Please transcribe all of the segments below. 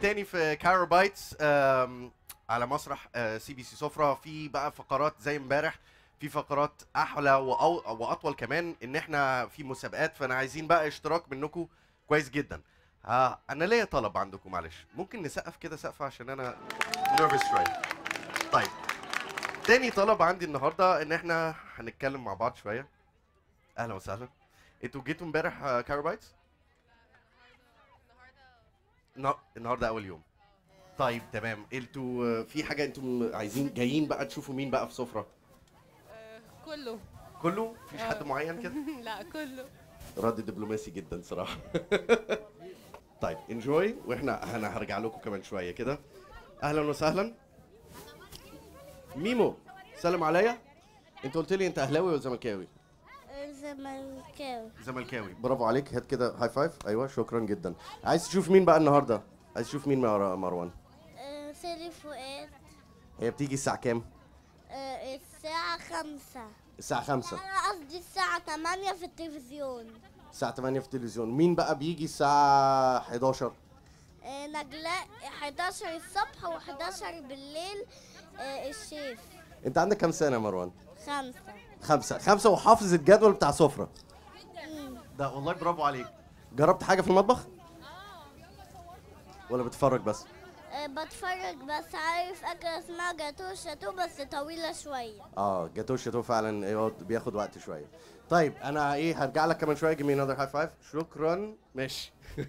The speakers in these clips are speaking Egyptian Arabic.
تاني في كايرو بايتس آم، على مسرح آه، سي بي سي سفرة في بقى فقرات زي امبارح في فقرات احلى وأو- واطول كمان ان احنا في مسابقات فانا عايزين بقى اشتراك منكم كويس جدا ها انا ليا طلب عندكم معلش ممكن نسقف كده سقفه عشان انا نيرفس شويه طيب تاني طلب عندي النهارده ان احنا هنتكلم مع بعض شويه اهلا وسهلا انتوا جيتوا امبارح آه، كايرو بايتس النه- النهارده اول يوم طيب تمام انتوا آه، في حاجه انتوا عايزين جايين بقى تشوفوا مين بقى في سفره كله كله مفيش حد معين كده لا كله رد دبلوماسي جدا صراحه طيب انجوي واحنا انا هرجع لكم كمان شويه كده اهلا وسهلا ميمو سلم عليا انت قلت لي انت اهلاوي ولا زملكاوي زملكاوي زملكاوي برافو عليك هات كده هاي فايف ايوه شكرا جدا عايز تشوف مين بقى النهارده عايز تشوف مين مع مروان آه، سيري فؤاد هي بتيجي الساعه كام آه، الساعة خمسة الساعه 5 أنا قصدي الساعة تمانية في التلفزيون الساعه 8 في التلفزيون مين بقى بيجي الساعه 11 آه، نجلاء 11 الصبح و11 بالليل آه، الشيف انت عندك كام سنه يا مروان خمسة خمسة خمسة وحافظ الجدول بتاع سفرة مم. ده والله برافو عليك جربت حاجة في المطبخ؟ ولا بتتفرج بس؟ آه، بتفرج بس عارف أكلة اسمها جاتو شاتو بس طويلة شوية اه جاتو شاتو فعلا يقعد- بياخد وقت شوية طيب انا ايه هرجع لك كمان شوية جيمي انذر هاي فايف شكرا ماشي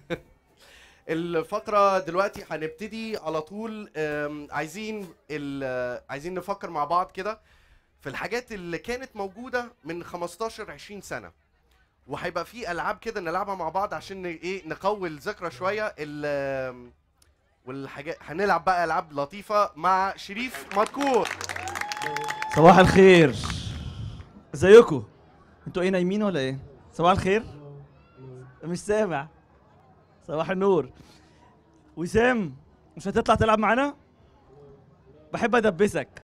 الفقرة دلوقتي هنبتدي على طول آم، عايزين ال- عايزين نفكر مع بعض كده في الحاجات اللي كانت موجودة من 15 20 سنة وهيبقى في العاب كده نلعبها مع بعض عشان ن- ايه نقوي الذكرى شويه ال والحاجات هنلعب بقى العاب لطيفه مع شريف مذكور صباح الخير ازيكم انتوا ايه نايمين ولا ايه صباح الخير مش سامع صباح النور وسام مش هتطلع تلعب معانا بحب ادبسك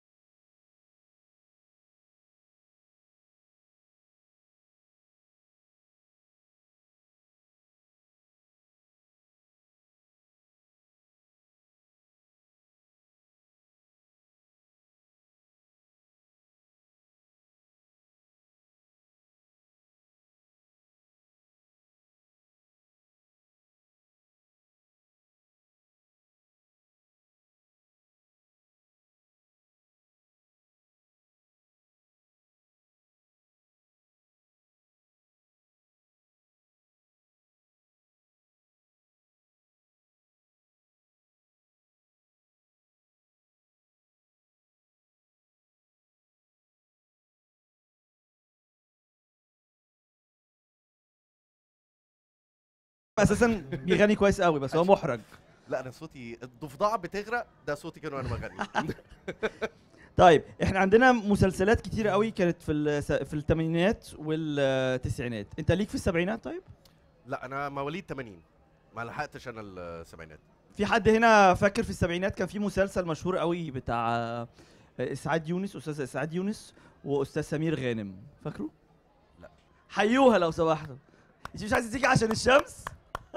اساسا بيغني كويس قوي بس هو محرج لا انا صوتي الضفدعه بتغرق ده صوتي كان وانا بغني طيب احنا عندنا مسلسلات كتيرة قوي كانت في الس- في الثمانينات والتسعينات انت ليك في السبعينات طيب لا انا مواليد 80 ما لحقتش انا السبعينات في حد هنا فاكر في السبعينات كان في مسلسل مشهور قوي بتاع آه، اسعاد يونس استاذ اسعاد يونس واستاذ سمير غانم فاكره لا. حيوها لو سمحتوا انت مش عايزه تيجي عشان الشمس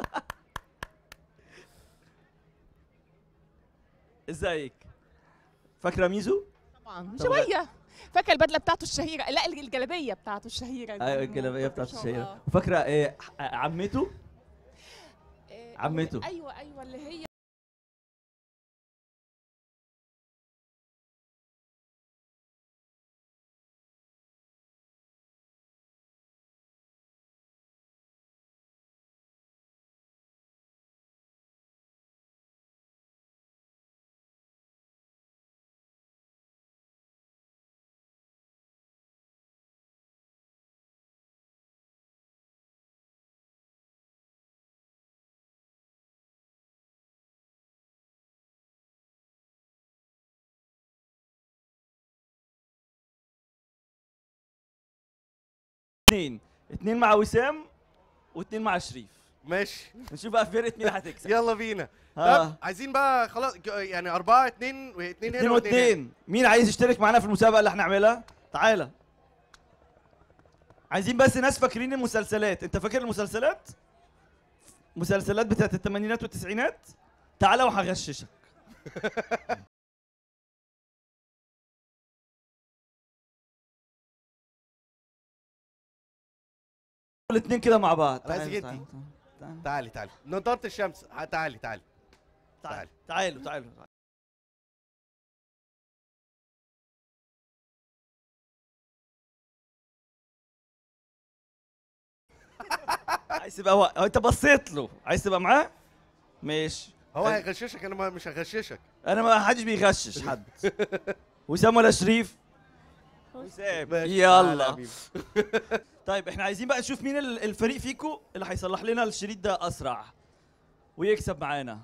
ازيك فاكره ميزو طبعا طب شويه فاكره البدله بتاعته الشهيره لا الجلابيه بتاعته الشهيره دي. ايوه الجلابيه بتاعت ما شاء الشهيره الله. وفاكره آه، ع- عمته آه، عمته. ايوه ايوه اللي هي اتنين اتنين مع وسام واتنين مع شريف ماشي نشوف بقى فرقه مين هتكسب يلا بينا ها. طب عايزين بقى خلاص ك- يعني أربعة اتنين واتنين اتنين هنا واتنين هنا. واتنين مين عايز يشترك معانا في المسابقه اللي هنعملها تعالى عايزين بس ناس فاكرين المسلسلات انت فاكر المسلسلات مسلسلات بتاعت الثمانينات والتسعينات تعالى وهغششك الاثنين كده مع بعض رئيس تعالوا، جدي. تعالوا، تعالوا. تعالي تعالي نضاره الشمس ها، تعالي تعالي تعالوا تعالوا تعالوا عايز تبقى و... هو انت بصيت له عايز تبقى معاه ماشي هو هيغششك انا ما- مش هغششك انا ما حدش بيغشش حد وسام ولا شريف وسام ماشي، تعالى يا يلا حبيبي. طيب احنا عايزين بقى نشوف مين ال- الفريق فيكو اللي هيصلح لنا الشريط ده اسرع ويكسب معانا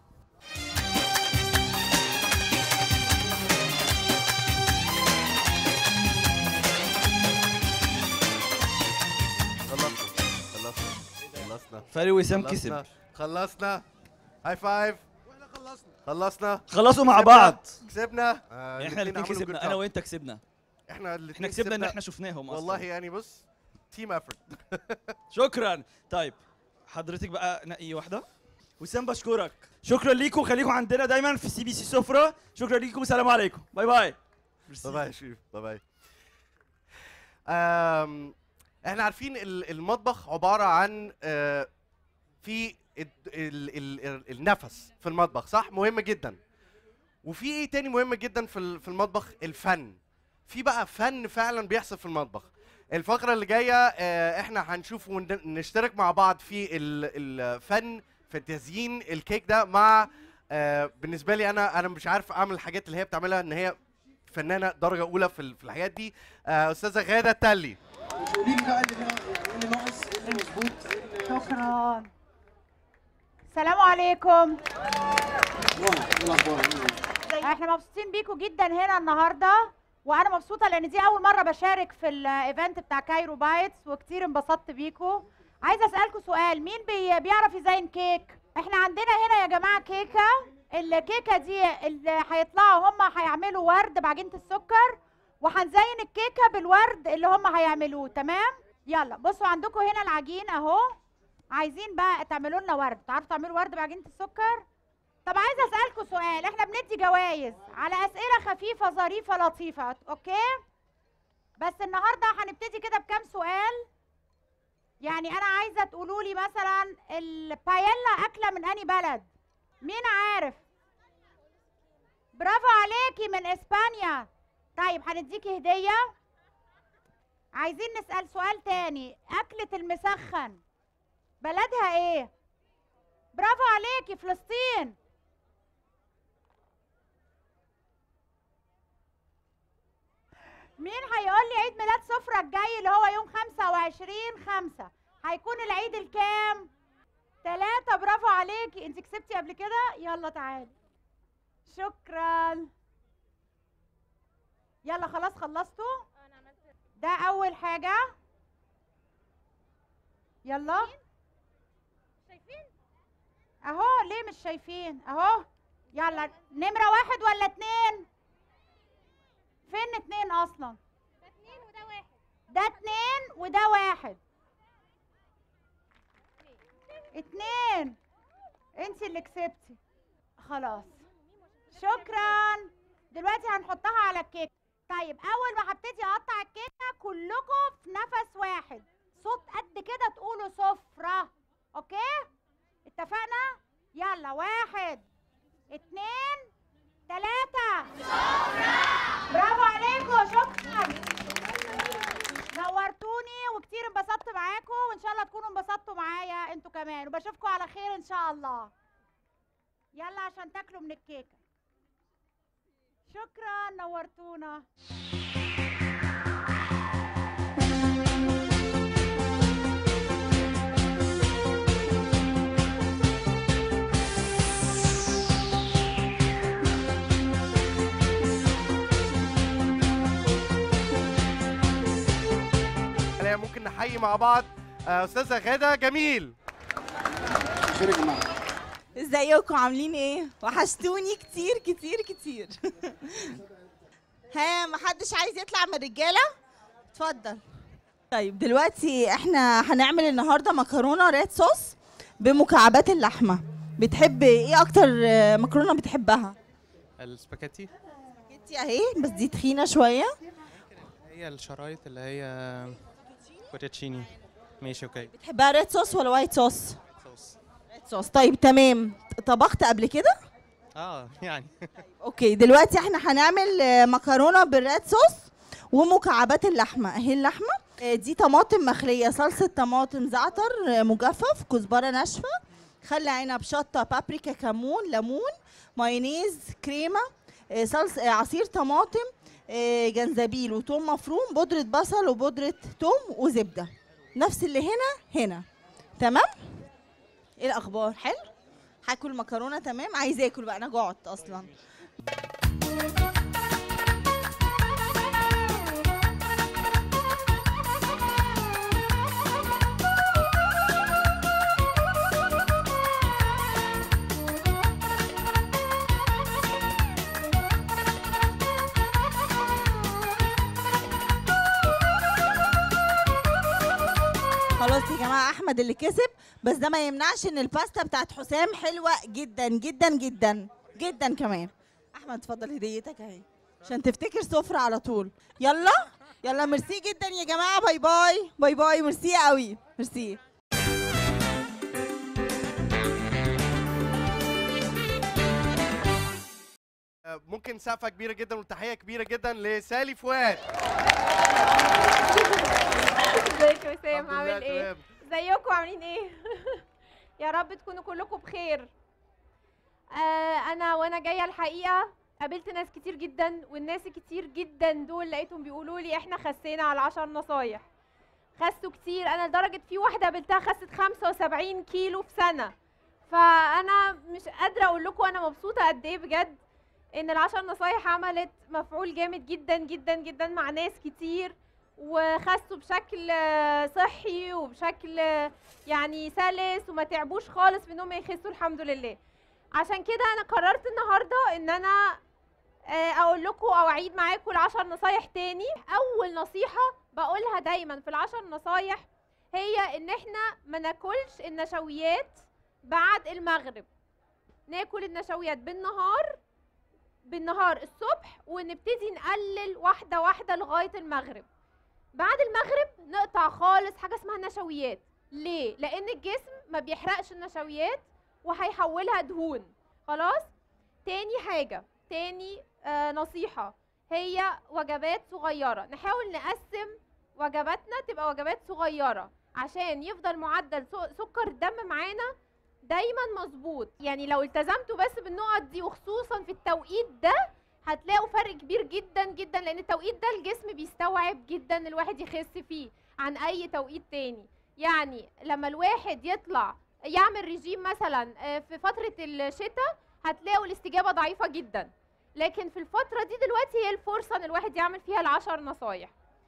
خلصنا خلصنا خلصنا فريق وسام خلصنا. كسب خلصنا هاي فايف واحنا خلصنا خلصنا خلصوا مع كسبنا. بعض كسبنا آه، احنا الاثنين عملوا كسبنا good انا job. وانت كسبنا احنا احنا الاثنين كسبنا ان احنا شفناهم اصلا والله يعني بص تيم افورت شكرا طيب حضرتك بقى نقي واحده وسام بشكرك شكرا ليكم خليكم عندنا دايما في سي بي سي سفره شكرا ليكم السلام عليكم باي باي باي باي يا شريف باي باي آم، احنا عارفين ال- المطبخ عباره عن آه، في ال- ال- ال- ال- النفس في المطبخ صح مهم جدا وفي ايه تاني مهم جدا في ال- في المطبخ الفن في بقى فن فعلا بيحصل في المطبخ الفقره اللي جايه آه، احنا هنشوف ونشترك مع بعض في ال- الفن في تزيين الكيك ده مع آه، بالنسبه لي انا انا مش عارف اعمل الحاجات اللي هي بتعملها ان هي فنانه درجه اولى في ال- في الحاجات دي آه، استاذه غاده التلي قولي لي بقى اللي نا- يعني اللي ناقص ايه اللي مظبوط ايه اللي شكرا السلام عليكم وانا ايه الاخبار إيه؟ احنا مبسوطين بيكم جدا هنا النهارده وانا مبسوطه لان دي اول مره بشارك في الايفنت بتاع كايرو بايتس وكتير انبسطت بيكم عايزه اسالكم سؤال مين بي بيعرف يزين كيك احنا عندنا هنا يا جماعه كيكه الكيكه دي اللي هيطلعوا هم هيعملوا ورد بعجينه السكر وهنزين الكيكه بالورد اللي هم هيعملوه تمام يلا بصوا عندكم هنا العجين اهو عايزين بقى تعملوا لنا ورد تعرفوا تعملوا ورد بعجينه السكر طب عايزه اسالكم سؤال احنا بندي جوائز على اسئله خفيفه ظريفه لطيفه اوكي بس النهارده هنبتدي كده بكام سؤال يعني انا عايزه تقولوا لي مثلا البايلا اكله من اني بلد مين عارف برافو عليكي من اسبانيا طيب هنديكي هديه عايزين نسال سؤال تاني اكله المسخن بلدها ايه برافو عليكي فلسطين مين هيقول لي عيد ميلاد سفرة الجاي اللي هو يوم 25 خمسة هيكون العيد الكام؟ تلاتة برافو عليكي انت كسبتي قبل كده؟ يلا تعالي شكرا يلا خلاص خلصتوا؟ ده أول حاجة يلا اهو ليه مش شايفين اهو يلا نمرة واحد ولا اتنين فين اتنين اصلا ده اتنين وده واحد ده اتنين وده واحد اتنين انت اللي كسبتي خلاص شكرا دلوقتي هنحطها على الكيك طيب اول ما هبتدي اقطع الكيكه كلكم في نفس واحد صوت قد كده تقولوا سفره اوكي اتفقنا يلا واحد اتنين تلاتة برافو عليكم شكرا نورتوني وكتير انبسطت معاكم وان شاء الله تكونوا انبسطتوا معايا انتوا كمان وبشوفكم على خير ان شاء الله يلا عشان تاكلوا من الكيكه شكرا نورتونا خلينا ممكن نحيي مع بعض آه، استاذه غاده جميل خير يا جماعه ازيكم عاملين ايه وحشتوني كتير كتير كتير ها محدش عايز يطلع من الرجاله اتفضل طيب دلوقتي احنا هنعمل النهارده مكرونه ريد صوص بمكعبات اللحمه بتحب ايه اكتر آه، مكرونه بتحبها السباكيتي انتي اهي بس دي تخينه شويه هي الشرايط اللي هي فوتوتشيني ماشي اوكي بتحبها ريد صوص ولا وايت صوص صوص ريد صوص طيب تمام طبخت قبل كده اه يعني اوكي دلوقتي احنا هنعمل آه، مكرونه بالريد صوص ومكعبات اللحمه اهي اللحمه آه، دي طماطم مخليه صلصه طماطم زعتر آه، مجفف كزبره ناشفه خل عنب شطه بابريكا كمون ليمون مايونيز كريمه آه، صلصه آه، عصير طماطم آه، جنزبيل وتوم مفروم بودره بصل وبودره توم وزبده نفس اللي هنا هنا تمام ايه الاخبار حلو هاكل مكرونه تمام عايزه اكل بقى انا جعت اصلا خلاص يا جماعه احمد اللي كسب بس ده ما يمنعش ان الباستا بتاعت حسام حلوه جدا جدا جدا جدا كمان احمد اتفضل هديتك اهي عشان تفتكر سفرة على طول يلا يلا ميرسي جدا يا جماعه باي باي باي باي ميرسي قوي ميرسي آه، ممكن سقفه كبيره جدا وتحيه كبيره جدا لسالي فؤاد ازيك يا وسام الحمد لله عامل ايه؟ تمام. ازيكم عاملين ايه؟ يا رب تكونوا كلكم بخير. آه انا وانا جايه الحقيقه قابلت ناس كتير جدا والناس الكتير جدا دول لقيتهم بيقولوا لي احنا خسينا على 10 نصايح. خسوا كتير انا لدرجه في واحده قابلتها خست 75 كيلو في سنه. فانا مش قادره اقول لكم انا مبسوطه قد ايه بجد ان العشر نصايح عملت مفعول جامد جدا جدا جدا مع ناس كتير وخسوا بشكل آه، صحي وبشكل آه، يعني سلس وما تعبوش خالص في انهم يخسوا الحمد لله عشان كده انا قررت النهارده ان انا آه، اقول لكم او اعيد معاكم العشر نصايح تاني اول نصيحه بقولها دايما في العشر نصايح هي ان احنا ما ناكلش النشويات بعد المغرب ناكل النشويات بالنهار بالنهار الصبح ونبتدي نقلل واحده واحده لغايه المغرب بعد المغرب نقطع خالص حاجه اسمها نشويات ليه لان الجسم ما بيحرقش النشويات وهيحولها دهون خلاص تاني حاجه تاني آه نصيحه هي وجبات صغيره نحاول نقسم وجباتنا تبقى وجبات صغيره عشان يفضل معدل سو- سكر الدم معانا دايما مظبوط يعني لو التزمتوا بس بالنقط دي وخصوصا في التوقيت ده هتلاقوا فرق كبير جدا جدا لان التوقيت ده الجسم بيستوعب جدا الواحد يخس فيه عن اي توقيت تاني يعني لما الواحد يطلع يعمل ريجيم مثلا آه، في فترة الشتاء هتلاقوا الاستجابة ضعيفة جدا لكن في الفترة دي دلوقتي هي الفرصة ان الواحد يعمل فيها العشر نصايح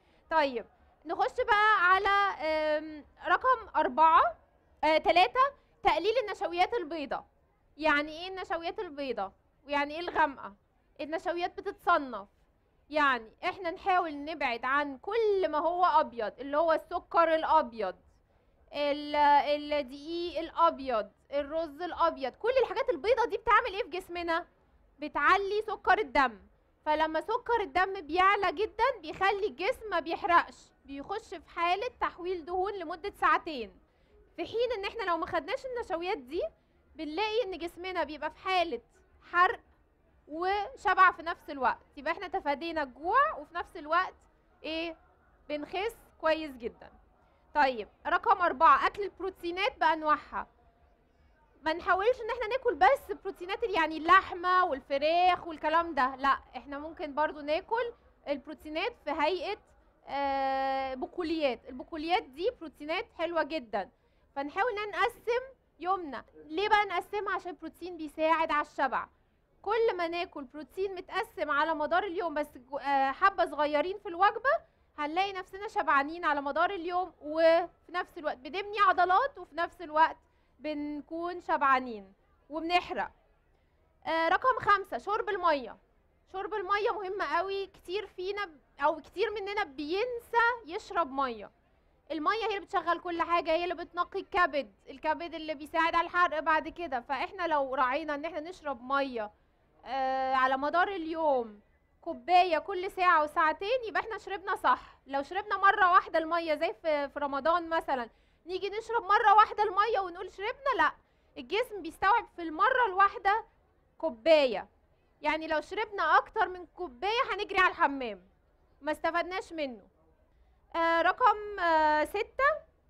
طيب نخش بقى على آم، رقم أربعة آه، تلاتة تقليل النشويات البيضاء يعني ايه النشويات البيضاء ويعني ايه الغامقة النشويات بتتصنف يعني احنا نحاول نبعد عن كل ما هو ابيض اللي هو السكر الابيض ال- الدقيق الابيض الرز الابيض كل الحاجات البيضة دي بتعمل ايه في جسمنا بتعلي سكر الدم فلما سكر الدم بيعلى جدا بيخلي الجسم ما بيحرقش بيخش في حالة تحويل دهون لمدة ساعتين في حين ان احنا لو ما خدناش النشويات دي بنلاقي ان جسمنا بيبقى في حالة حرق وشبع في نفس الوقت يبقى احنا تفادينا الجوع وفي نفس الوقت ايه بنخس كويس جدا طيب رقم أربعة أكل البروتينات بأنواعها ما نحاولش ان احنا ناكل بس بروتينات يعني اللحمة والفراخ والكلام ده لا احنا ممكن برضو ناكل البروتينات في هيئة آه بقوليات البقوليات دي بروتينات حلوة جدا فنحاول ان نقسم يومنا ليه بقى نقسمها عشان البروتين بيساعد على الشبع كل ما ناكل بروتين متقسم على مدار اليوم بس جو- آه، حبة صغيرين في الوجبة هنلاقي نفسنا شبعانين على مدار اليوم وفي نفس الوقت بنبني عضلات وفي نفس الوقت بنكون شبعانين وبنحرق آه رقم خمسة شرب المية شرب المية مهم قوي كتير فينا ب- او كتير مننا بينسى يشرب مية الميه هي اللي بتشغل كل حاجه هي اللي بتنقي الكبد الكبد اللي بيساعد على الحرق بعد كده فاحنا لو راعينا ان احنا نشرب ميه آه على مدار اليوم كوبايه كل ساعه وساعتين يبقى احنا شربنا صح لو شربنا مره واحده الميه زي في في رمضان مثلا نيجي نشرب مره واحده الميه ونقول شربنا لا الجسم بيستوعب في المره الواحده كوبايه يعني لو شربنا اكتر من كوبايه هنجري على الحمام ما استفدناش منه آه رقم آه ستة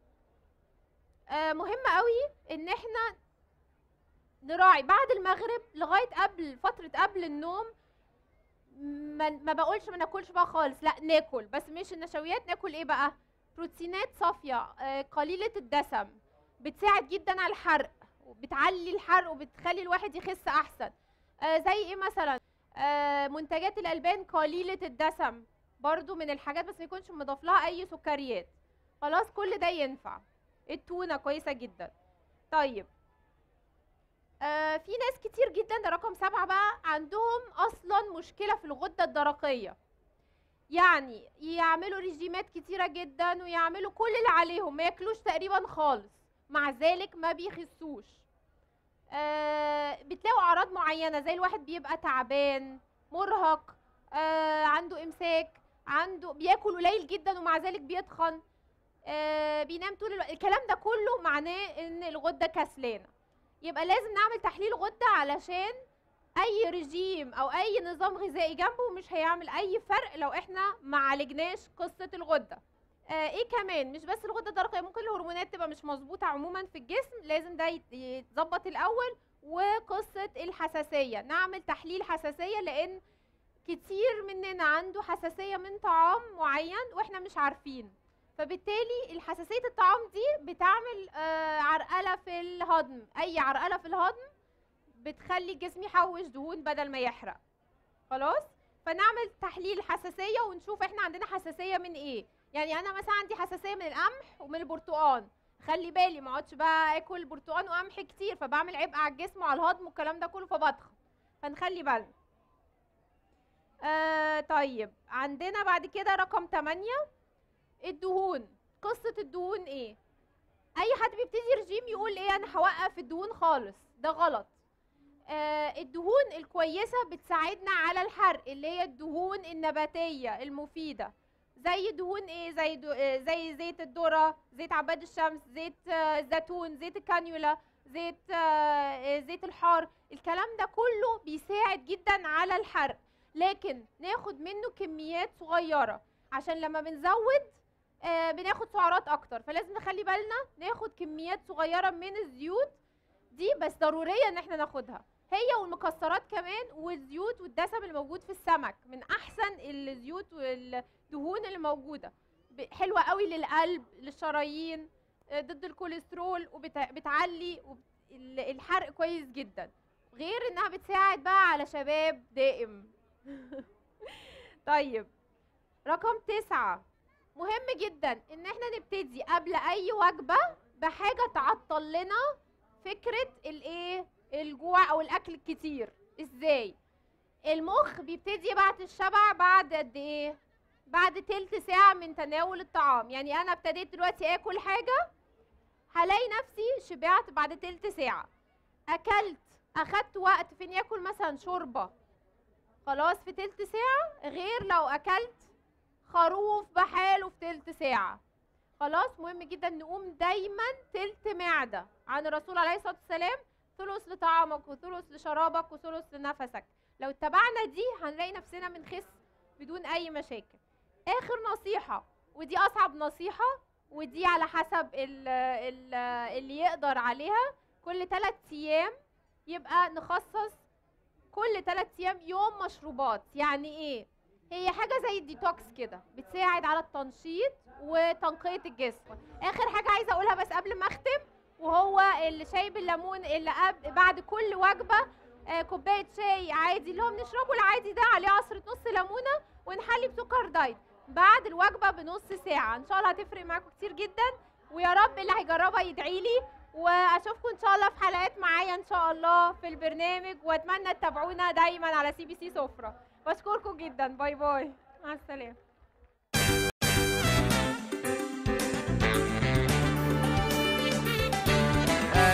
آه مهم قوي ان احنا نراعي بعد المغرب لغايه قبل فتره قبل النوم ما, ما بقولش ما ناكلش بقى خالص لا ناكل بس مش النشويات ناكل ايه بقى بروتينات صافيه آه قليله الدسم بتساعد جدا على الحرق بتعلي الحرق وبتخلي الواحد يخس احسن آه زي ايه مثلا آه منتجات الالبان قليله الدسم برضو من الحاجات بس ما يكونش مضاف لها اي سكريات خلاص كل ده ينفع التونه كويسه جدا طيب آه في ناس كتير جدا ده رقم سبعة بقى عندهم اصلا مشكله في الغده الدرقيه يعني يعملوا ريجيمات كتيره جدا ويعملوا كل اللي عليهم ما ياكلوش تقريبا خالص مع ذلك ما بيخسوش آه بتلاقوا اعراض معينه زي الواحد بيبقى تعبان مرهق آه عنده امساك عنده بياكل قليل جدا ومع ذلك بيتخن آه بينام طول الوقت الكلام ده كله معناه ان الغده كسلانه يبقى لازم نعمل تحليل غده علشان اي رجيم او اي نظام غذائي جنبه مش هيعمل اي فرق لو احنا ما عالجناش قصه الغده آه ايه كمان مش بس الغده الدرقيه ممكن الهرمونات تبقى مش مظبوطه عموما في الجسم لازم ده يت- يتظبط الاول وقصه الحساسيه نعمل تحليل حساسيه لان كتير مننا عنده حساسيه من طعام معين واحنا مش عارفين فبالتالي الحساسيه الطعام دي بتعمل آه عرقله في الهضم اي عرقله في الهضم بتخلي الجسم يحوش دهون بدل ما يحرق خلاص فنعمل تحليل حساسيه ونشوف احنا عندنا حساسيه من ايه يعني انا مثلا عندي حساسيه من القمح ومن البرتقال خلي بالي ما اقعدش بقى اكل برتقال وقمح كتير فبعمل عبء على الجسم وعلى الهضم والكلام ده كله فبضخم فنخلي بالنا آه طيب عندنا بعد كده رقم 8 الدهون قصة الدهون ايه اي حد بيبتدي رجيم يقول ايه انا هوقف الدهون خالص ده غلط آه الدهون الكويسة بتساعدنا على الحرق اللي هي الدهون النباتية المفيدة زي دهون ايه زي دو آه، زي زيت الذرة زيت عباد الشمس زيت آه، الزيتون زيت الكانيولا زيت آه، آه، زيت الحار الكلام ده كله بيساعد جدا على الحرق لكن ناخد منه كميات صغيرة عشان لما بنزود آه بناخد سعرات اكتر فلازم نخلي بالنا ناخد كميات صغيرة من الزيوت دي بس ضرورية ان احنا ناخدها هي والمكسرات كمان والزيوت والدسم اللي موجود في السمك من احسن الزيوت والدهون اللي موجودة ب- حلوة قوي للقلب للشرايين آه، ضد الكوليسترول وبتعلي الحرق كويس جدا غير انها بتساعد بقى على شباب دائم طيب رقم تسعة مهم جدا ان احنا نبتدي قبل اي وجبة بحاجة تعطل لنا فكرة الايه الجوع او الاكل الكتير ازاي المخ بيبتدي يبعت الشبع بعد قد ايه بعد تلت ساعة من تناول الطعام يعني انا ابتديت دلوقتي اكل حاجة هلاقي نفسي شبعت بعد تلت ساعة اكلت اخدت وقت في اني اكل مثلا شوربة خلاص في تلت ساعة غير لو اكلت خروف بحاله في تلت ساعة خلاص مهم جدا نقوم دايما تلت معدة عن الرسول عليه الصلاة والسلام ثلث لطعامك وثلث لشرابك وثلث لنفسك لو اتبعنا دي هنلاقي نفسنا بنخس بدون اي مشاكل اخر نصيحة ودي اصعب نصيحة ودي على حسب ال ال اللي يقدر عليها كل ثلاث ايام يبقى نخصص كل ثلاث ايام يوم مشروبات يعني ايه هي حاجه زي الديتوكس كده بتساعد على التنشيط وتنقيه الجسم اخر حاجه عايزه اقولها بس قبل ما اختم وهو اللي شاي بالليمون اللي قبل بعد كل وجبه آه، كوبايه شاي عادي اللي هو بنشربه العادي ده عليه عصره نص ليمونه ونحلي بسكر دايت بعد الوجبه بنص ساعه ان شاء الله هتفرق معاكم كتير جدا ويا رب اللي هيجربها يدعي لي واشوفكم ان شاء الله في حلقات معايا ان شاء الله في البرنامج واتمنى تتابعونا دايما على سي بي سي سفره بشكركم جدا باي باي مع السلامه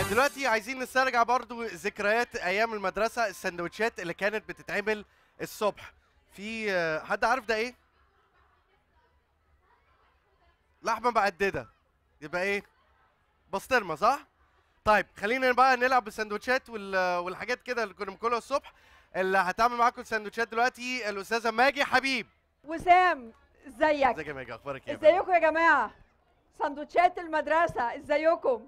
دلوقتي عايزين نسترجع برضو ذكريات ايام المدرسه السندوتشات اللي كانت بتتعمل الصبح في آه، حد عارف ده ايه لحمه معدده يبقى ايه بسطرمه صح طيب خلينا بقى نلعب بالسندوتشات وال- والحاجات كده اللي كنا بناكلها الصبح اللي هتعمل معاكم السندوتشات دلوقتي الاستاذه ماجي حبيب وسام ازيك ازيك يا ماجي اخبارك ايه يا ماجي؟ ازيكم يا جماعه سندوتشات المدرسه ازيكم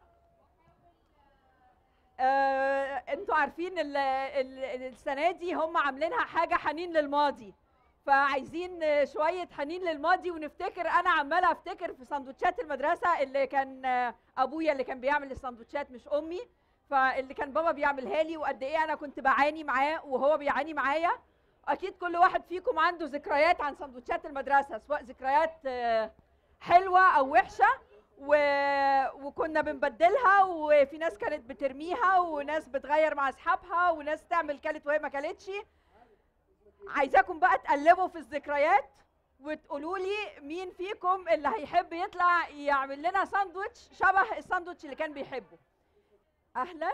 آه، انتوا عارفين ال ال السنه دي هم عاملينها حاجه حنين للماضي فعايزين آه، شويه حنين للماضي ونفتكر انا عماله افتكر في سندوتشات المدرسه اللي كان آه، ابويا اللي كان بيعمل السندوتشات مش امي فاللي كان بابا بيعملها لي وقد ايه انا كنت بعاني معاه وهو بيعاني معايا اكيد كل واحد فيكم عنده ذكريات عن سندوتشات المدرسه سواء ذكريات آه، حلوه او وحشه و... وكنا بنبدلها وفي ناس كانت بترميها وناس بتغير مع اصحابها وناس تعمل كلت وهي ما كلتش عايزاكم بقى تقلبوا في الذكريات وتقولوا لي مين فيكم اللي هيحب يطلع يعمل لنا ساندوتش شبه الساندوتش اللي كان بيحبه اهلا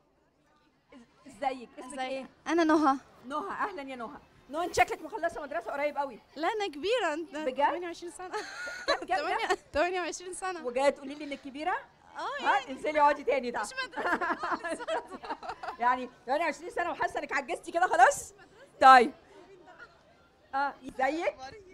إز- ازيك اسمك ايه انا نهى نهى اهلا يا نهى نهى انت شكلك مخلصه مدرسه قريب قوي لا انا كبيره انت بجد 28 سنه كام كام كام 28 سنه وجايه تقولي لي انك كبيره اه ها انزلي اقعدي تاني ده مش مدرسه يعني 28 سنه وحاسه انك عجزتي كده خلاص طيب اه ازيك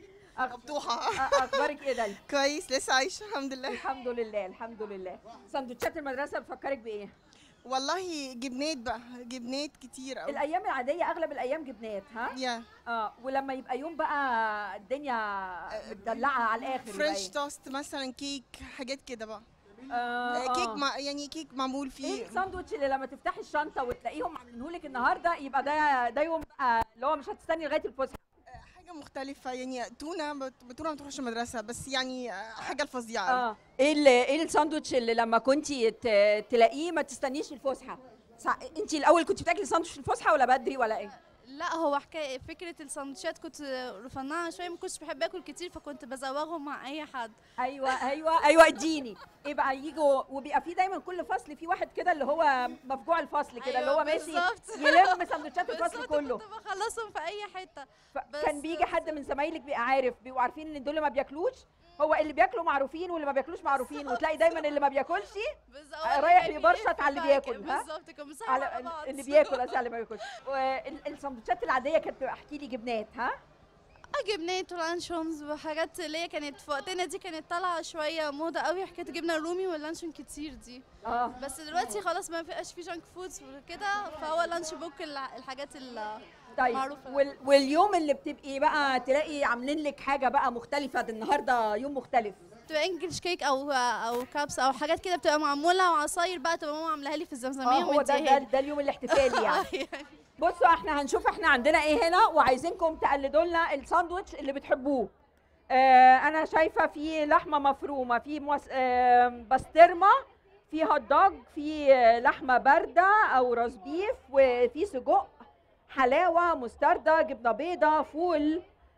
مفتوحة اخبارك ايه ده كويس لسه عايشة الحمد لله الحمد لله الحمد لله سندوتشات المدرسه بتفكرك بايه والله جبنات بقى جبنات كتير قوي الايام العاديه اغلب الايام جبنات ها يا اه ولما يبقى يوم بقى الدنيا مدلعه على الاخر يبقى فرنش إيه؟ توست مثلا كيك حاجات كده بقى آه آه، كيك آه. مع يعني كيك معمول ايه فيه الساندوتش اللي لما تفتحي الشنطه وتلاقيهم عاملينهولك النهارده يبقى ده ده يوم بقى اللي هو مش هتستني لغايه الفسحه حاجة مختلفة يعني تونة بت- بتونة ما تروحش المدرسة بس يعني آه، حاجة الفظيعة اه ايه ال- ايه الساندوتش اللي لما كنتي ت- تلاقيه ما تستنيش الفسحه انت الاول كنت بتاكلي ساندوتش في الفسحه ولا بدري ولا ايه لا هو حكايه فكره السندوتشات كنت رفناها شويه ما كنتش بحب اكل كتير فكنت بزوغهم مع اي حد ايوه ايوه ايوه اديني ايه بقى يجوا وبيبقى في دايما كل فصل في واحد كده اللي هو مفجوع الفصل كده اللي أيوة هو ماشي بالظبط. يلم سندوتشات الفصل بالظبط، كله كنت بخلصهم في اي حته كان بيجي حد من زمايلك بيبقى عارف بيبقوا عارفين ان دول ما بياكلوش هو اللي بياكلوا معروفين واللي ما بياكلوش معروفين وتلاقي دايما اللي ما بياكلش رايح يبرشط على اللي بياكل ها بالظبط كان بيصحوا على على ال- بعض اللي بياكل اساسا اللي ما بياكلش وال- السندوتشات العاديه كانت بتبقى احكي لي جبنات ها اه جبنات ولانشونز وحاجات اللي هي كانت في وقتنا دي كانت طالعه شويه موضه قوي حكايه الجبنه الرومي واللانشون كتير دي اه بس دلوقتي خلاص ما بقاش في جانك فودز وكده فهو لانش بوك الع- الحاجات طيب المعروفه وال واليوم اللي بتبقي بقى تلاقي عاملين لك حاجه بقى مختلفه ده النهارده يوم مختلف بتبقى انجلش كيك او او كابس او حاجات كده بتبقى معموله وعصاير بقى تبقى ماما عاملاها لي في الزمزميه اه هو ده ده, ده اليوم الاحتفالي يعني بصوا احنا هنشوف احنا عندنا ايه هنا وعايزينكم تقلدوا لنا الساندوتش اللي بتحبوه آه انا شايفه في لحمه مفرومه في موس... آه بسطرمه في هوت دوج في آه، لحمه بارده او راس بيف وفي سجق حلاوه مستردة جبنه بيضه فول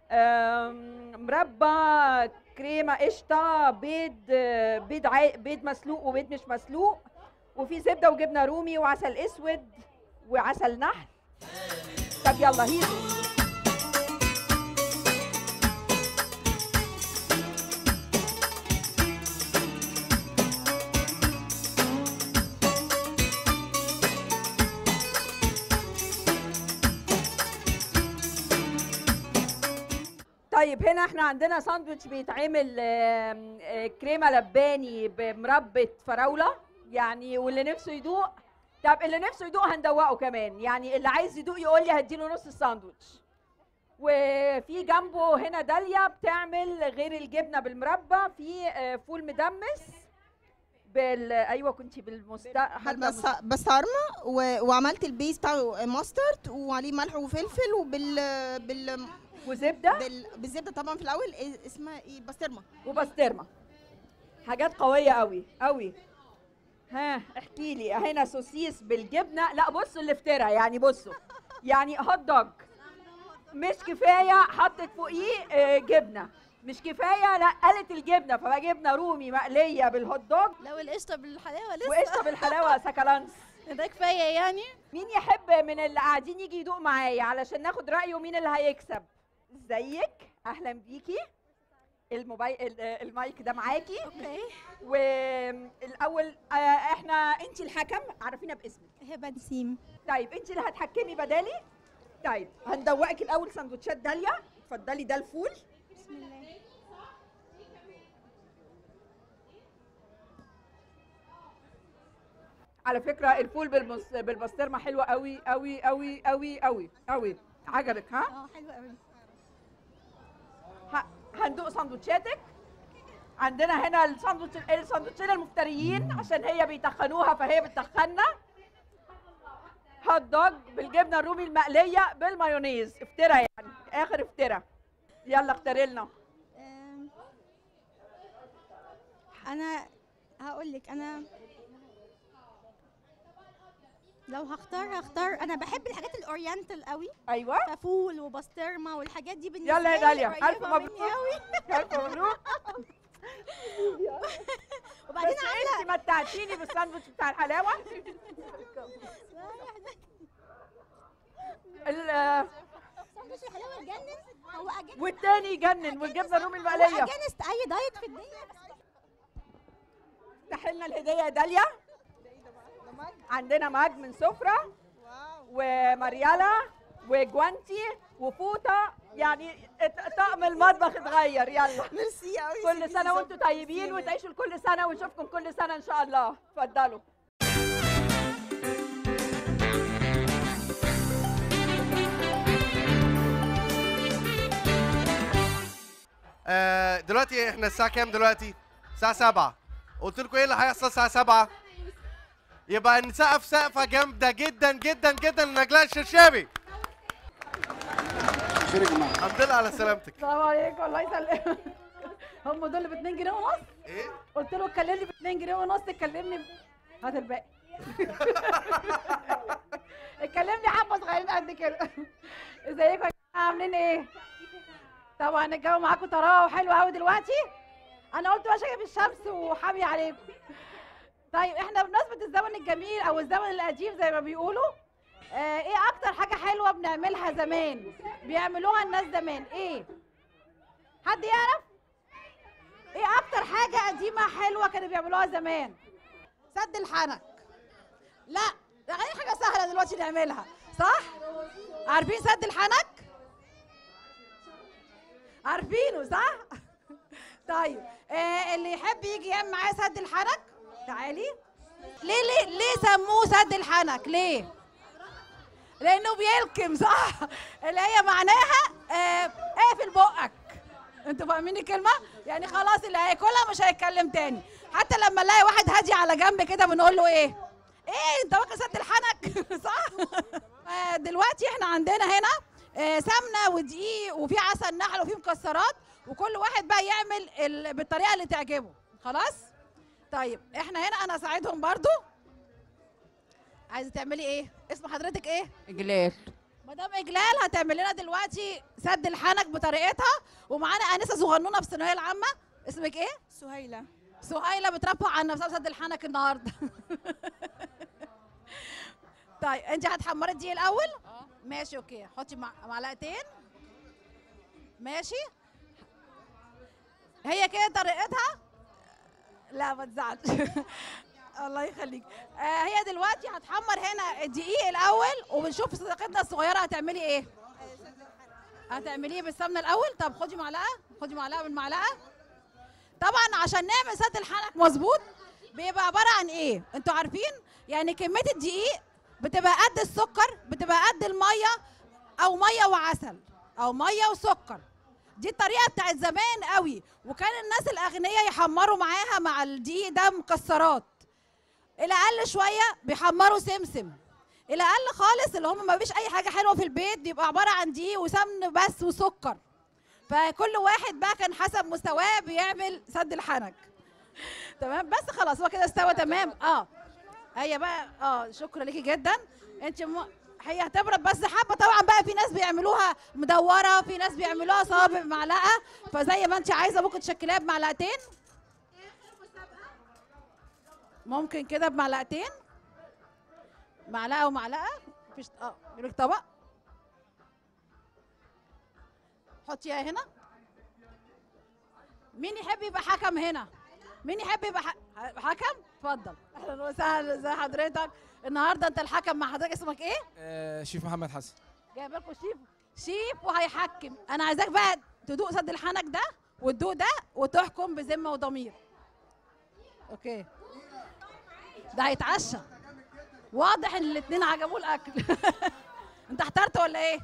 آم، مربى كريمه قشطه بيض آه، بيض عا... بيض مسلوق وبيض مش مسلوق وفي زبده وجبنه رومي وعسل اسود وعسل نحل طب يلا هيزو طيب هنا احنا عندنا ساندوتش بيتعمل آم، آه، كريمه لباني بمربى فراوله يعني واللي نفسه يدوق طب اللي نفسه يدوق هندوقه كمان يعني اللي عايز يدوق يقول لي هديله نص الساندوتش وفي جنبه هنا داليا بتعمل غير الجبنه بالمربى في آه، فول مدمس بال ايوه كنت بالمست بس بسطرمة و... وعملت البيس بتاعه ماسترد وعليه ملح وفلفل وبال بال وزبده بال... بالزبده طبعا في الاول إيه اسمها ايه بسطرمه وبسطرمه حاجات قويه قوي قوي ها احكي لي هنا سوسيس بالجبنه لا بصوا الافتراء يعني بصوا يعني هوت دوج مش كفايه حطت فوقيه آه، جبنه مش كفايه لا قالت الجبنه فبقى جبنه رومي مقليه بالهوت دوج لو القشطه بالحلاوه لسه وقشطه بالحلاوه سكالانس ده كفايه يعني مين يحب من اللي قاعدين يجي يدوق معايا علشان ناخد رايه مين اللي هيكسب ازيك اهلا بيكي الموبايل ال- المايك ده معاكي اوكي والاول آه، احنا انت الحكم عرفينا باسمك هبه نسيم طيب انت اللي هتحكمي بدالي طيب هندوقك الاول سندوتشات داليا اتفضلي ده الفول بسم الله على فكره الفول بالمس... بالبسطرمه حلوه قوي قوي قوي قوي قوي قوي عجبك ها اه حلوه قوي ه... هندوق سندوتشاتك عندنا هنا الساندوتش الساندوتشين المفتريين عشان هي بيتخنوها فهي بتتخنا هوت دوج بالجبنه الرومي المقليه بالمايونيز افترا يعني اخر افترا يلا اختاري لنا أم، انا هقول لك انا لو هختار هختار انا بحب الحاجات الاورينتال قوي ايوه فول وبسطرمه والحاجات دي بالنسبه يلا يا لي داليا قريبة الف مبروك مني قوي الف مبروك وبعدين بس انت متعتيني بالساندوتش بتاع الحلاوه ال- ساندوتش الحلاوه اتجنن هو اجنن والتاني يجنن والجبنه الرومي المقليه هو اجنست اي دايت في الدنيا افتح لنا الهديه يا داليا عندنا ماج من سفرة ومريالا وجوانتي وفوطة يعني ات- طقم المطبخ اتغير يلا ميرسي قوي كل سنة وانتم طيبين وتعيشوا كل سنة ونشوفكم كل سنة ان شاء الله اتفضلوا آه دلوقتي احنا الساعة كام دلوقتي؟ الساعة 7 قلت لكم ايه اللي هيحصل الساعة 7 يبقى نسقف سقفة جامدة جدا جدا جدا لنجلاء الشرشابي الحمد لله على سلامتك السلام عليكم الله يسلمك هم دول اللي ب 2 جنيه ونص ايه؟ قلت له كلمني ب 2 جنيه ونص تكلمني ب... هات الباقي اتكلمني حبه صغيرين قد كده ازيكم يا جماعه عاملين ايه؟ طبعا الجو معاكم طراوه وحلو قوي دلوقتي انا قلت بقى شايف الشمس وحامي عليكم طيب احنا بمناسبه الزمن الجميل او الزمن القديم زي ما بيقولوا آه ايه اكتر حاجه حلوه بنعملها زمان بيعملوها الناس زمان ايه حد يعرف ايه اكتر حاجه قديمه حلوه كانوا بيعملوها زمان سد الحنك لا ده غير حاجه سهله دلوقتي نعملها صح عارفين سد الحنك عارفينه صح طيب آه اللي يحب يجي يعمل معايا سد الحنك تعالي ليه ليه ليه سموه سد الحنك ليه لانه بيلكم صح اللي هي معناها آه، اقفل بقك انتوا فاهمين الكلمه يعني خلاص اللي هياكلها مش هيتكلم تاني حتى لما نلاقي واحد هادي على جنب كده بنقول له ايه ايه انت واكل سد الحنك صح آه، دلوقتي احنا عندنا هنا آه، سمنه ودقيق وفي عسل نحل وفي مكسرات وكل واحد بقى يعمل ال- بالطريقه اللي تعجبه خلاص طيب احنا هنا انا اساعدهم برضو عايزه تعملي ايه اسم حضرتك ايه اجلال مدام اجلال هتعمل لنا دلوقتي سد الحنك بطريقتها ومعانا انسه صغنونه في الثانويه العامه اسمك ايه سهيله سهيله بترفع عن نفسها بسد الحنك النهارده طيب انت هتحمري الدقيق الاول اه ماشي اوكي حطي مع- معلقتين ماشي هي كده طريقتها لا ما تزعلش الله يخليك آه هي دلوقتي هتحمر هنا الدقيق الاول وبنشوف صديقتنا الصغيره هتعملي ايه هتعمليه بالسمنه الاول طب خدي معلقه خدي معلقه من معلقه طبعا عشان نعمل سد الحنك مظبوط بيبقى عباره عن ايه انتوا عارفين يعني كميه الدقيق بتبقى قد السكر بتبقى قد الميه او ميه وعسل او ميه وسكر دي الطريقه بتاعت زمان قوي وكان الناس الاغنياء يحمروا معاها مع الدقيق ده مكسرات الاقل شويه بيحمروا سمسم الاقل خالص اللي هم ما فيش اي حاجه حلوه في البيت بيبقى عباره عن دقيق وسمن بس وسكر فكل واحد بقى كان حسب مستواه بيعمل سد الحنك تمام بس خلاص هو كده استوى تمام اه هي بقى اه شكرا ليكي جدا انت م... هي هتبرد بس حبه طبعا بقى في ناس بيعملوها مدوره في ناس بيعملوها صوابع بمعلقه فزي ما انت عايزه ممكن تشكليها بمعلقتين ممكن كده بمعلقتين معلقه ومعلقه مفيش اه يقول لك طبق حطيها هنا مين يحب يبقى حكم هنا مين يحب يبقى ح- حكم اتفضل اهلا وسهلا ازي حضرتك النهارده انت الحكم مع حضرتك اسمك ايه آه، شيف محمد حسن جايب لكم شيف شيف وهيحكم انا عايزاك بقى تدوق سد الحنك ده وتدوق ده وتحكم بذمه وضمير اوكي ده هيتعشى واضح ان الاتنين عجبوه الاكل انت احترت ولا ايه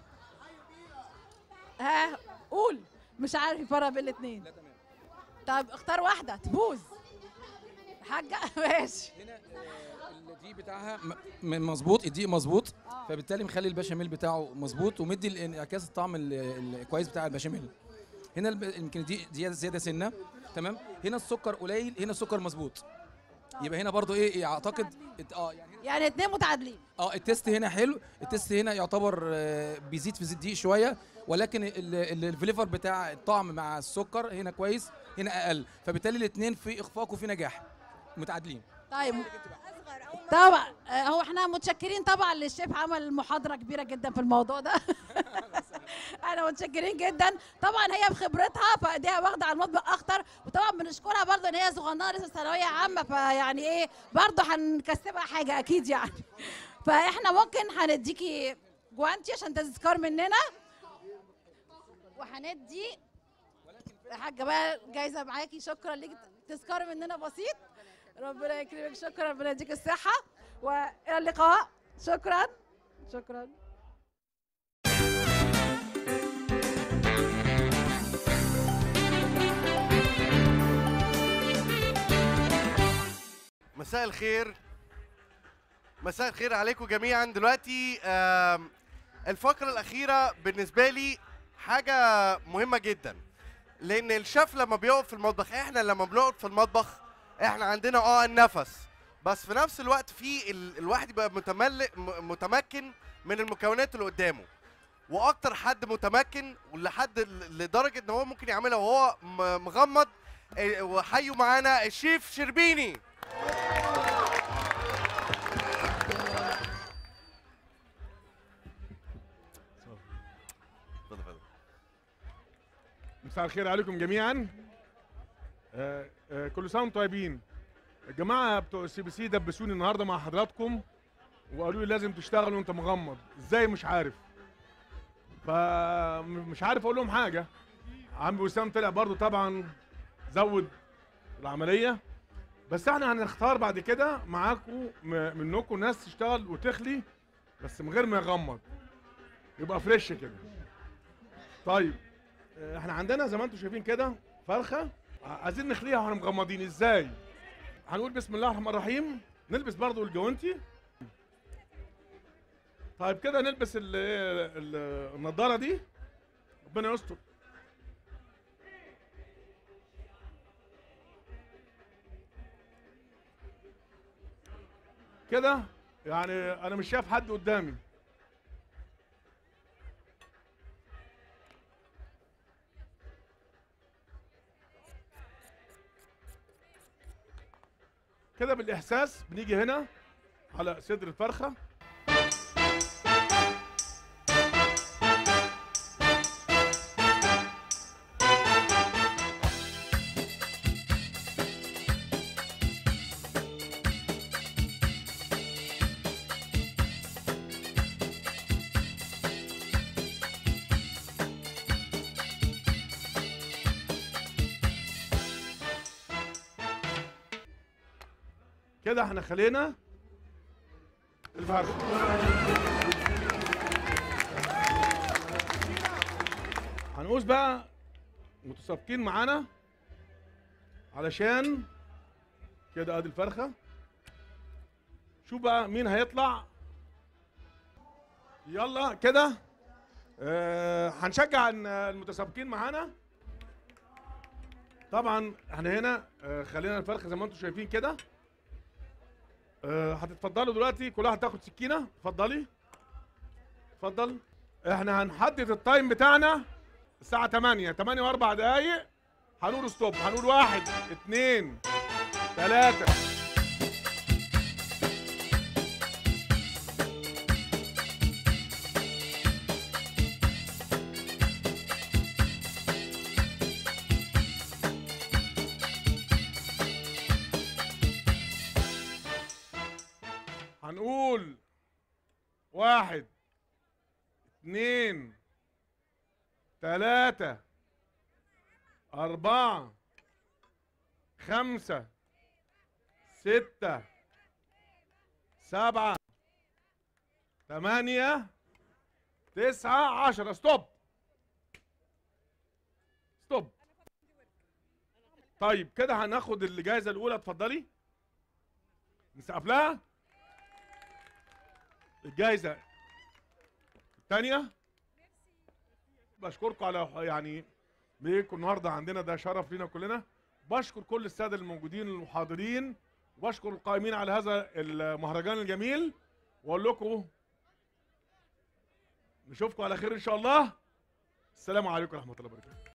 ها قول مش عارف يفرق بين الاتنين طب اختار واحده تفوز حاجه ماشي الدقيق بتاعها م- م- مظبوط الدقيق مظبوط فبالتالي مخلي البشاميل بتاعه مظبوط ومدي الانعكاس الطعم ال- ال- الكويس بتاع البشاميل هنا الب- يمكن الدقيق زياده زياده سنه تمام هنا السكر قليل هنا السكر مظبوط يبقى هنا برضو ايه إيه، اعتقد ات- اه يعني يعني اتنين متعادلين اه التيست هنا حلو التيست هنا يعتبر آه، بيزيد في زيت الدقيق شويه ولكن ال- ال- الفليفر بتاع الطعم مع السكر هنا كويس هنا اقل فبالتالي الاثنين في اخفاق وفي نجاح متعادلين طيب طبعا آه، هو احنا متشكرين طبعا للشيف عمل محاضره كبيره جدا في الموضوع ده احنا متشكرين جدا طبعا هي بخبرتها فايديها واخده على المطبخ اكتر وطبعا بنشكرها برضه ان هي صغننه لسه ثانويه عامه فيعني ايه برضه هنكسبها حاجه اكيد يعني فاحنا ممكن هنديكي جوانتي عشان تذكار مننا وهندي يا حاجه بقى جايزه معاكي شكرا ليكي تذكار مننا بسيط ربنا يكرمك شكرا ربنا يديك الصحه والى اللقاء شكرا شكرا مساء الخير مساء الخير عليكم جميعا دلوقتي آم، الفقرة الأخيرة بالنسبة لي حاجة مهمة جدا لأن الشيف لما بيقف في المطبخ احنا لما بنقعد في المطبخ احنا عندنا اه النفس بس في نفس الوقت في ال... الواحد يبقى متمل... م- متمكن من المكونات اللي قدامه واكتر حد متمكن ولحد ال- لدرجه ان هو ممكن يعملها وهو م- مغمض إيه، وحيوا معانا الشيف شربيني مساء الخير عليكم جميعا آه، آه، كل سنه وانتم طيبين الجماعه بتوع السي بي سي دبسوني النهارده مع حضراتكم وقالوا لي لازم تشتغل وانت مغمض ازاي مش عارف فمش عارف اقول لهم حاجه عم وسام طلع برضو طبعا زود العمليه بس احنا هنختار بعد كده معاكم م- منكم ناس تشتغل وتخلي بس من غير ما يغمض يبقى فريش كده طيب آه، احنا عندنا زي ما انتم شايفين كده فرخه ع- عايزين نخليها واحنا مغمضين ازاي هنقول بسم الله الرحمن الرحيم نلبس برضو الجوانتي طيب كده نلبس ال ال النضاره دي ربنا يستر كده يعني انا مش شايف حد قدامي كده بالاحساس بنيجي هنا على صدر الفرخه كده احنا خلينا الفرخه هنقوس بقى متسابقين معانا علشان كده ادي الفرخه شوف بقى مين هيطلع يلا كده آه هنشجع ال- المتسابقين معانا طبعا احنا هنا آه خلينا الفرخه زي ما انتم شايفين كده آه هتتفضلوا دلوقتي كل واحد تاخد سكينه اتفضلي اتفضل احنا هنحدد التايم بتاعنا الساعة 8 8 واربع دقايق هنقول ستوب هنقول واحد اتنين تلاتة هنقول واحد اتنين تلاتة أربعة خمسة ستة سبعة ثمانية تسعة عشرة ستوب ستوب طيب كده هناخد الجائزة الأولى اتفضلي نسقف لها الجائزة الثانية بشكركم على يعني بيكم النهارده عندنا ده شرف لينا كلنا بشكر كل الساده الموجودين المحاضرين وبشكر القائمين على هذا المهرجان الجميل واقول لكم نشوفكم على خير ان شاء الله السلام عليكم ورحمه الله وبركاته